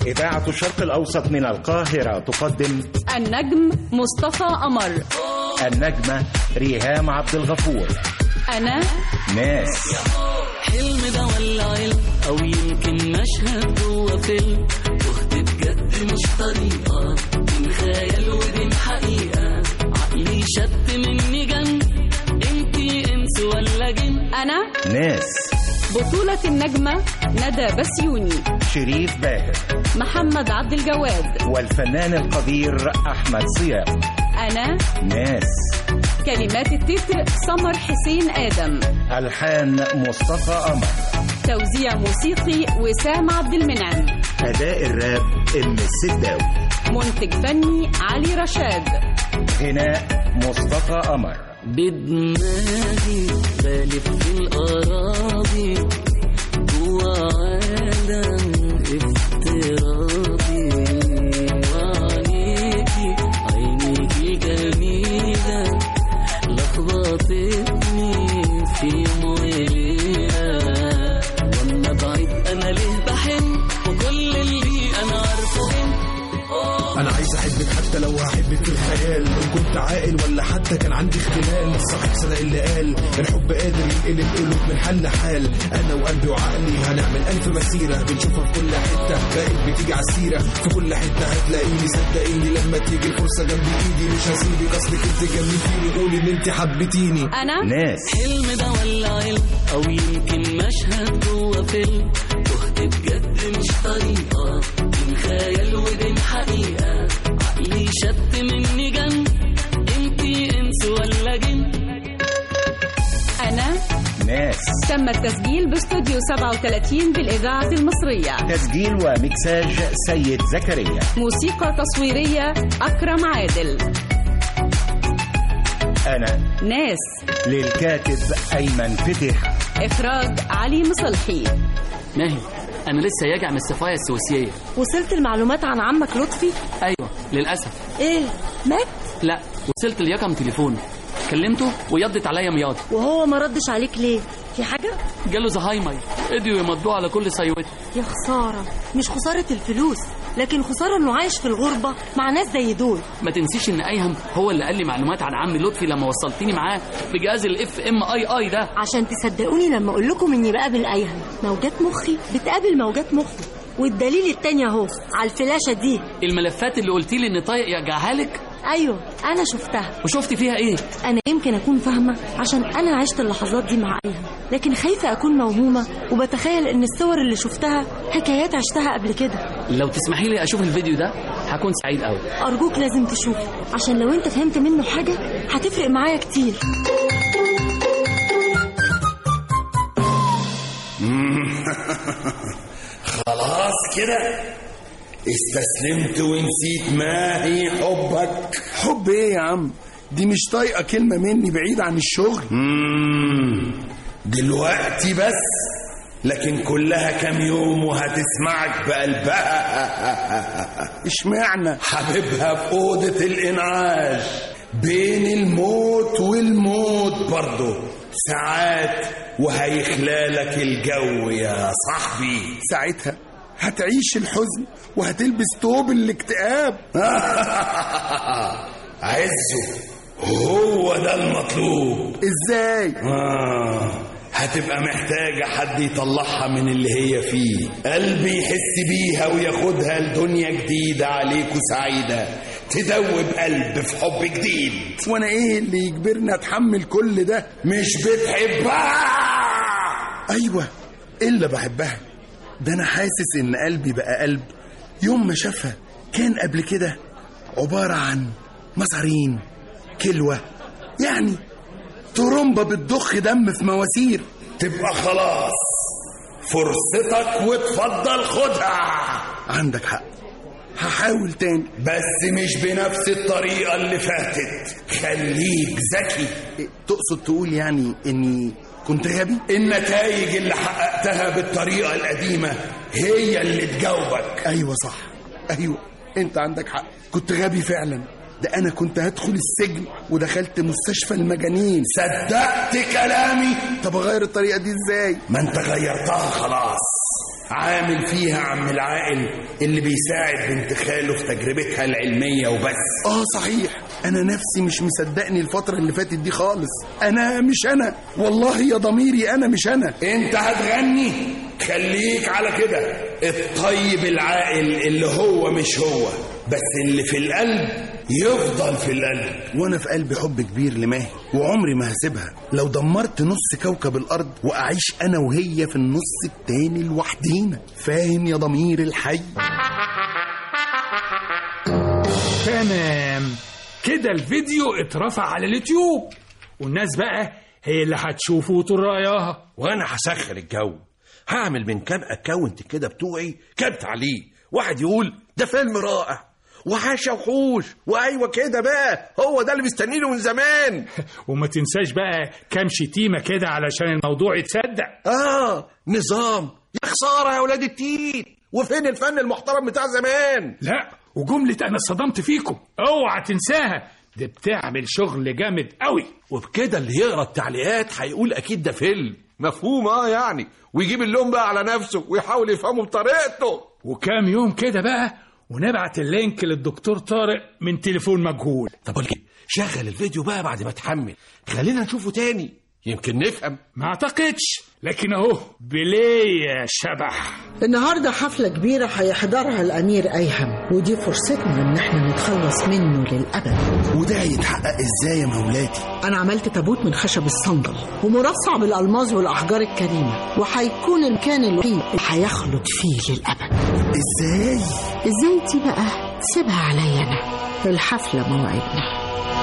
إذاعة الشرق الأوسط من القاهرة تقدم النجم مصطفى قمر النجمة ريهام عبد الغفور أنا ناس حلم ده ولا علم او يمكن مشهد جوه فيلم تهت بجد مش طريقه من خيال ودين حقيقه عقلي شت مني جن انتي انس ولا جن أنا ناس بطولة النجمة ندى بسيوني شريف باهر محمد عبد الجواد والفنان القدير أحمد صيام أنا ناس كلمات التتر سمر حسين آدم ألحان مصطفى قمر توزيع موسيقي وسام عبد المنعم أداء الراب إم السداوي منتج فني علي رشاد غناء مصطفى قمر بدماغي بلف في الأراضي جوا عالم افتراضي وعينيكي عينيكي جميلة لخبطتني في يوم وليلة وانا بعيد انا ليه بحن وكل اللي انا عارفه انا عايز احبك حتى لو هحبك في الخيال ان كنت عاقل ولا حتى كان عندي اختلال صاحب صدق اللي قال الحب قادر ينقلب قلوب من حل لحال انا وقلبي وعقلي هنعمل الف مسيره بنشوفها في كل حته بقت بتيجي على السيره في كل حته هتلاقيني صدقيني لما تيجي الفرصه جنب ايدي مش هسيبك اصلك انت جنبتيني قولي ان انت حبيتيني أنا ناس حلم ده ولا علم او يمكن مشهد جوه فيلم تهت بجد مش طريقه بين خيال وبين حقيقه عقلي شت مني جن انتي انس ولا جن أنا ناس تم التسجيل باستوديو 37 بالإذاعة المصرية تسجيل ومكساج سيد زكريا موسيقى تصويرية أكرم عادل أنا ناس للكاتب أيمن فتح إخراج علي مصلحي ماهي انا لسه راجع من السفاره السويسريه وصلت المعلومات عن عمك لطفي ايوه للاسف ايه مات لا وصلت لرقم تليفونه كلمته ويضت عليا مياض وهو ما ردش عليك ليه في حاجه جاله زهايمر قدروا يمضوه على كل صيوته يا خساره مش خساره الفلوس لكن خساره انه عايش في الغربه مع ناس زي دول ما تنسيش ان ايهم هو اللي قال لي معلومات عن عمي لطفي لما وصلتني معاه بجهاز الاف ام اي اي ده عشان تصدقوني لما اقول لكم اني بقابل ايهم موجات مخي بتقابل موجات مخي والدليل التاني اهو على الفلاشه دي الملفات اللي قلت لي ان طايق يرجعها لك ايوه انا شفتها وشفت فيها ايه انا يمكن اكون فاهمه عشان انا عشت اللحظات دي مع ايهم لكن خايفه اكون موهومه وبتخيل ان الصور اللي شفتها حكايات عشتها قبل كده لو تسمحي لي اشوف الفيديو ده هكون سعيد قوي أرجوك لازم تشوفه عشان لو أنت فهمت منه حاجة هتفرق معايا كتير خلاص كده استسلمت ونسيت ما هي حبك حب ايه يا عم دي مش طايقه كلمه مني بعيد عن الشغل مم. دلوقتي بس لكن كلها كام يوم وهتسمعك بقلبها اشمعنى حبيبها في أوضة الإنعاش بين الموت والموت برضه ساعات وهيخلالك الجو يا صاحبي ساعتها هتعيش الحزن وهتلبس توب الاكتئاب عزه هو ده المطلوب ازاي آه هتبقى محتاجة حد يطلعها من اللي هي فيه قلبي يحس بيها وياخدها لدنيا جديدة عليك وسعيدة تدوب قلب في حب جديد وانا ايه اللي يجبرني اتحمل كل ده مش بتحبها ايوه الا بحبها ده انا حاسس ان قلبي بقى قلب يوم ما شافها كان قبل كده عبارة عن مصارين كلوة يعني ترمبة بتضخ دم في مواسير تبقى خلاص فرصتك وتفضل خدها عندك حق هحاول تاني بس مش بنفس الطريقة اللي فاتت خليك ذكي إيه، تقصد تقول يعني اني كنت غبي النتائج اللي حققتها بالطريقة القديمة هي اللي تجاوبك ايوه صح ايوه انت عندك حق كنت غبي فعلا ده انا كنت هدخل السجن ودخلت مستشفى المجانين صدقت كلامي طب اغير الطريقه دي ازاي ما انت غيرتها خلاص عامل فيها عم العاقل اللي بيساعد بنت خاله في تجربتها العلمية وبس اه صحيح انا نفسي مش مصدقني الفترة اللي فاتت دي خالص انا مش انا والله يا ضميري انا مش انا انت هتغني خليك على كده الطيب العاقل اللي هو مش هو بس اللي في القلب يفضل في القلب وانا في قلبي حب كبير لماهي وعمري ما هسيبها لو دمرت نص كوكب الارض واعيش انا وهي في النص التاني لوحدينا فاهم يا ضمير الحي تمام كده الفيديو اترفع على اليوتيوب والناس بقى هي اللي هتشوفه وتقول رأيها وانا هسخن الجو هعمل من كام اكونت كده بتوعي كام تعليق واحد يقول ده فيلم رائع وحاشا وحوش وايوه كده بقى هو ده اللي مستنينه من زمان وما تنساش بقى كام شتيمة كده علشان الموضوع يتصدق اه نظام يا خساره يا ولاد التين وفين الفن المحترم بتاع زمان لا وجملة أنا صدمت فيكم اوعى تنساها دي بتعمل شغل جامد قوي وبكده اللي يقرا التعليقات هيقول اكيد ده فيلم مفهوم اه يعني ويجيب اللوم بقى على نفسه ويحاول يفهمه بطريقته وكام يوم كده بقى ونبعت اللينك للدكتور طارق من تليفون مجهول طب قول لي شغل الفيديو بقى بعد ما تحمل خلينا نشوفه تاني يمكن نفهم ما اعتقدش لكن اهو بليه شبح النهاردة حفلة كبيرة هيحضرها الأمير أيهم ودي فرصتنا إن احنا نتخلص منه للأبد وده هيتحقق ازاي يا مولاتي أنا عملت تابوت من خشب الصندل ومرصع بالألماظ والأحجار الكريمة وهيكون المكان الوحيد اللي هيخلد فيه للأبد ازاي إزاي دي بقى سيبها عليا أنا الحفلة موعدنا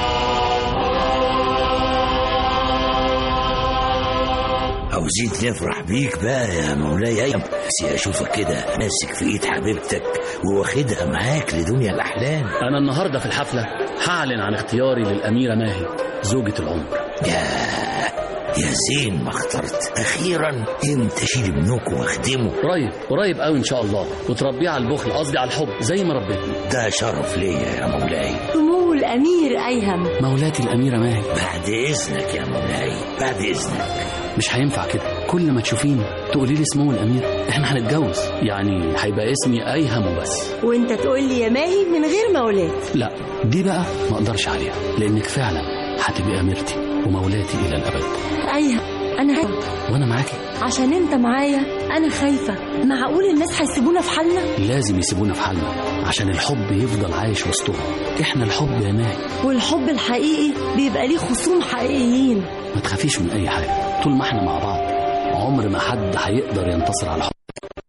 عاوزين نفرح بيك بقى يا مولاي ايام بس اشوفك كده ماسك في ايد حبيبتك وواخدها معاك لدنيا الاحلام أنا النهاردة في الحفلة هعلن عن اختياري للأميرة ماهي زوجة العمر يا يا زين ما اخترت اخيرا امتى اشيل ابنكم واخدمه قريب قريب قوي إن شاء الله وتربيه على البخل قصدي على الحب زي ما ربيتني ده شرف ليا يا مولاي سمو الأمير أيهم مولاتي الأميرة ماهي بعد اذنك يا مولاي بعد اذنك مش هينفع كده كل ما تشوفيني تقولي لي اسمه الأمير احنا هنتجوز يعني هيبقى اسمي أيهم وبس وانت تقول لي يا ماهي من غير مولات لا دي بقى ما اقدرش عليها لانك فعلا هتبقي اميرتي ومولاتي الى الابد أيهم أنا خايفة وانا معاكي عشان انت معايا أنا خايفة معقول الناس هيسيبونا في حالنا لازم يسيبونا في حالنا عشان الحب يفضل عايش وسطهم احنا الحب يا ماهي والحب الحقيقي بيبقى ليه خصوم حقيقيين ما تخافيش من اي حاجه طول ما احنا مع بعض عمر ما حد هيقدر ينتصر على الحب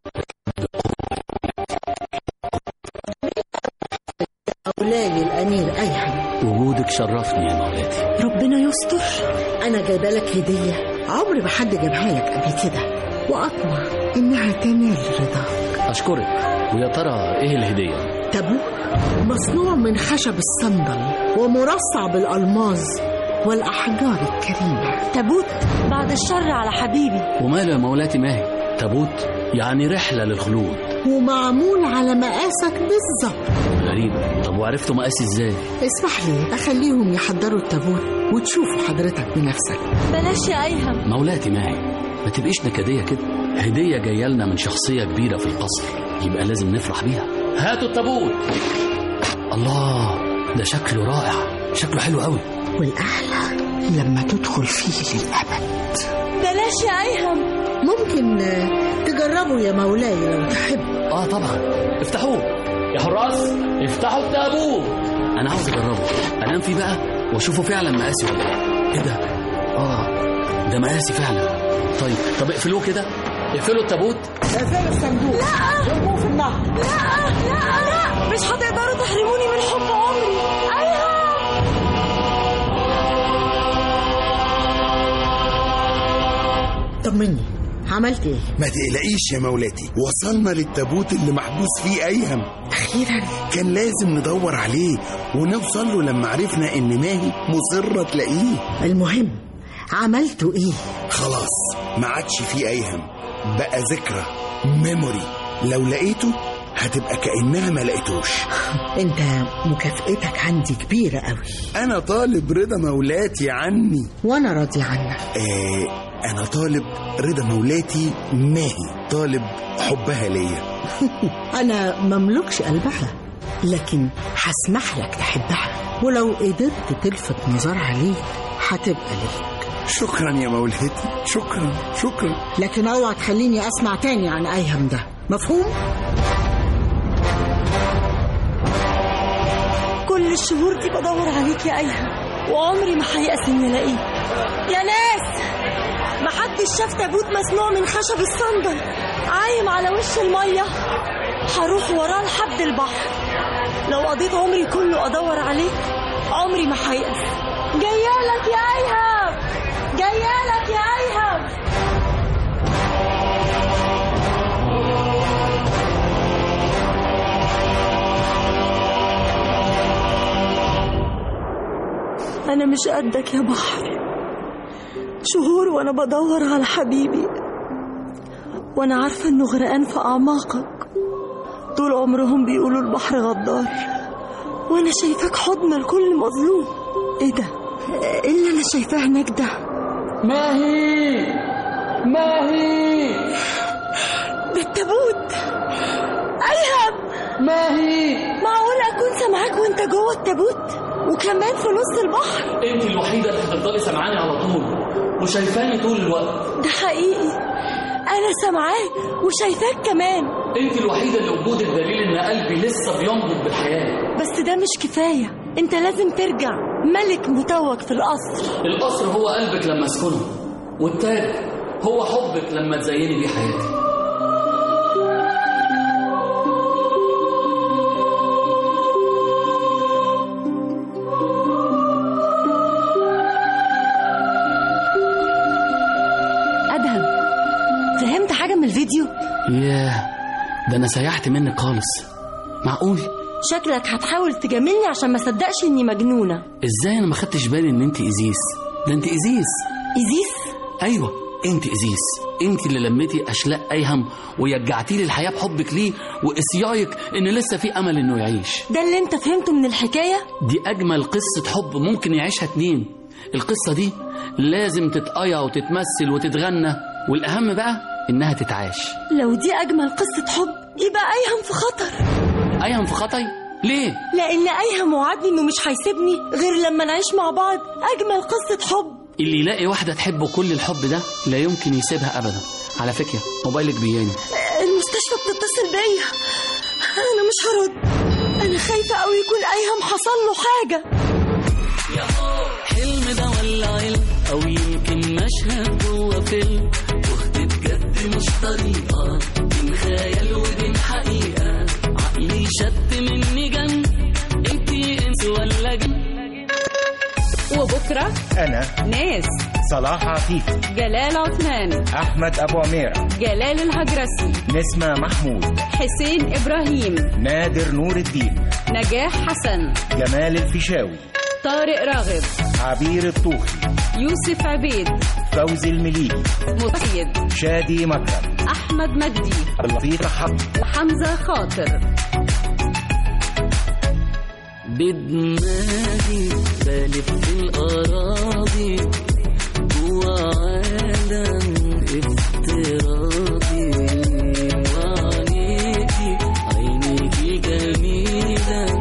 مولاي الأمير أيهم وجودك شرفني يا مولاتي ربنا يستر أنا جايبة لك هدية عمر ما حد جابها لك قبل كده وأطمع إنها تنال رضاك اشكرك ويا ترى ايه الهديه تابوت مصنوع من خشب الصندل ومرصع بالألماظ والأحجار الكريمة تابوت بعد الشر على حبيبي وماله يا مولاتي ماهي تابوت يعني رحله للخلود ومعمول على مقاسك بالظبط غريبه طب وعرفتوا مقاسي ازاي اسمح لي أخليهم يحضروا التابوت وتشوفوا حضرتك بنفسك بلاش يا أيهم مولاتي ماهي ما تبقيش نكديه كده هديه جايه لنا من شخصيه كبيره في القصر يبقى لازم نفرح بيها هاتوا التابوت الله ده شكله رائع شكله حلو قوي والأحلى لما تدخل فيه للأبد بلاش يا أيهم ممكن آه، تجربوا يا مولاي لو تحب اه طبعا افتحوه يا حراس افتحوا التابوت انا عاوز اجربه انام فيه بقى واشوفه فعلا مقاسي ولا ايه ايه ده اه ده مقاسي فعلا طيب طب اقفلوه كده اقفلوا التابوت اقفلوا الصندوق لا ارموه في النهر لا لا لا مش هتقدروا تحرموني من حب عمري أيهم طمني عملت ايه ما تقلقيش يا مولاتي وصلنا للتابوت اللي محبوس فيه ايهم اخيرا كان لازم ندور عليه ونوصل له لما عرفنا ان ماهي مصرة تلاقيه المهم عملتوا ايه خلاص ما عادش فيه ايهم بقى ذكرى ميموري لو لقيته هتبقى كأنها ما لقيتوش انت مكافئتك عندي كبيرة قوي انا طالب رضا مولاتي عني وانا راضي عنك آه انا طالب رضا مولاتي ماهي طالب حبها ليا أنا مملكش قلبها لكن هسمح لك تحبها ولو قدرت تلفت نظرها ليك هتبقى ليك شكرا يا مولاتي شكرا شكرا لكن اوعى تخليني اسمع تاني عن ايهم ده مفهوم؟ كل الشهور دي بدور عليك يا ايها وعمري ما هيأس اني الاقيك يا ناس محدش شاف تابوت مصنوع من خشب الصندل عايم على وش الميه هروح وراه لحد البحر لو قضيت عمري كله ادور عليك عمري ما هيأس جايالك يا ايهم جايالك يا ايهم أنا مش قدك يا بحر شهور وأنا بدور على حبيبي وأنا عارفة إنه غرقان في أعماقك طول عمرهم بيقولوا البحر غدار وأنا شايفاك حضن لكل مظلوم إيه ده؟ إيه اللي أنا شايفاه هناك ده؟ ماهي ماهي ده التابوت أيهم ماهي معقول أكون سامعاك وأنت جوه التابوت وكمان في نص البحر انت الوحيده اللي هتفضلي سامعاني على طول وشايفاني طول الوقت ده حقيقي أنا سامعاك وشايفاك كمان انت الوحيده اللي وجودك دليل ان قلبي لسه بينبض بالحياه بس ده مش كفاية أنت لازم ترجع ملك متوج في القصر القصر هو قلبك لما اسكنه والتاج هو حبك لما تزيني بيه حياتي أدهم فهمت حاجة من الفيديو؟ ياه ده انا سيحت منك خالص معقول شكلك هتحاول تجاملني عشان ما صدقش إني مجنونة ازاي انا ما خدتش بالي ان انت ازيس ده انت ازيس إزيس؟ ايوه انت ازيس انت اللي لميتي اشلاء ايهم ويجعتي لي الحياه بحبك ليه واصيايك ان لسه في امل انه يعيش ده اللي أنت فهمته من الحكاية؟ دي اجمل قصه حب ممكن يعيشها اتنين القصه دي لازم تتقيا وتتمثل وتتغنى والاهم بقى انها تتعاش لو دي أجمل قصة حب يبقى أيهم في خطر ايهم في خطي ليه لأن أيهم وعدني إنه مش هيسيبني غير لما نعيش مع بعض أجمل قصة حب اللي يلاقي واحده تحبه كل الحب ده لا يمكن يسيبها ابدا على فكره موبايلك بياني المستشفى بتتصل بيا أنا مش هرد أنا خايفة أوي يكون أيهم حصل له حاجة حلم ده ولا علم او يمكن مشهد جوه فيلم تهت بجد مش طريقه بين خيال وبين حقيقه عقلي شت مني جن انتي انس ولا جن وبكرة أنا ناس صلاح عفيفي جلال عثمان أحمد أبو عميرة جلال الهجرسي نسمة محمود حسين إبراهيم نادر نور الدين نجاح حسن جمال الفيشاوي طارق راغب عبير الطوخي يوسف عبيد فوزي المليجي مؤيد شادي مكرم أحمد مجدي لطيفة حق وحمزة خاطر بدماغي بلف الأراضي جوا عالم افتراضي وعينيكي عينيكي جميلة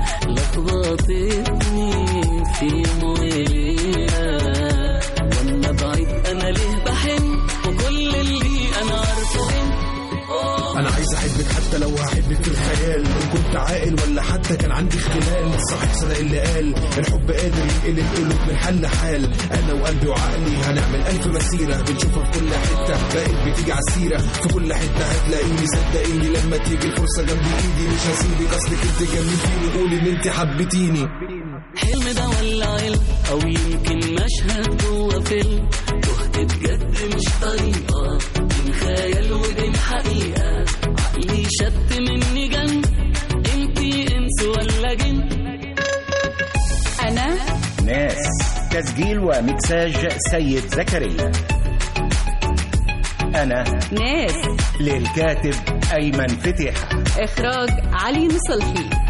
لخبطتني في مويلة وانا بعيد انا ليه بحن وكل اللي انا عارفه انت انا عايز احبك حتى لو هحبك في الخيال ان كنت عاقل ولا حتى كان عندي اختلال صاحب صدق اللي قال الحب قادر ينقلب قلوب من حل لحال انا وقلبي وعقلي هنعمل الف مسيره بنشوفها في كل حته بقت بتيجي على السيره في كل حته هتلاقيني صدقيني لما تيجي الفرصه جنب ايدي مش هسيبك اصلك انت جننتيني قولي ان انت حبيتيني حلم ده ولا علم او يمكن مشهد جوه فيلم تهت بجد مش طريقه بين خيال وبين حقيقه عقلي شت مني جن انتي انس ولا جن أنا ناس تسجيل ومكساج سيد زكريا أنا ناس للكاتب أيمن فتح إخراج علي نصلحي